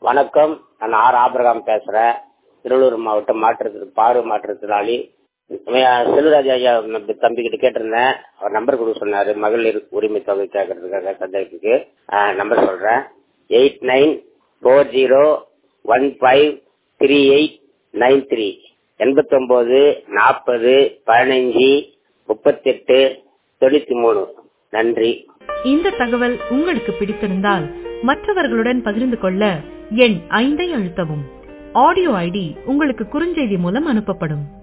வணக்கம் நான் R Abraham பேசுறேன் திருவள்ளூர் மாவட்டம் மாற்று பார்வை மாற்றுத்திறனாளி செல்வராஜ் ஐயா தம்பி கிட்ட கேட்டிருந்தேன் அவர் நம்பர் கொடுக்க சொன்னாரு மகளிர் உரிமை தொகை கேட்கறதுக்காக சந்தேகத்துக்கு நம்பர் சொல்றேன் eight nine four zero one five three eight nine three எண்பத்தொம்போது நாற்பது பதினஞ்சு முப்பத்தெட்டு தொண்ணூற்றி மூணு நன்றி இந்த தகவல் உங்களுக்கு பிடித்திருந்தால் மற்றவர்களுடன் பகிர்ந்து கொள்ள எண் ஐந்தை அழுத்தவும் ஆடியோ ஐடி உங்களுக்கு குறுஞ்செய்தி மூலம் அனுப்பப்படும்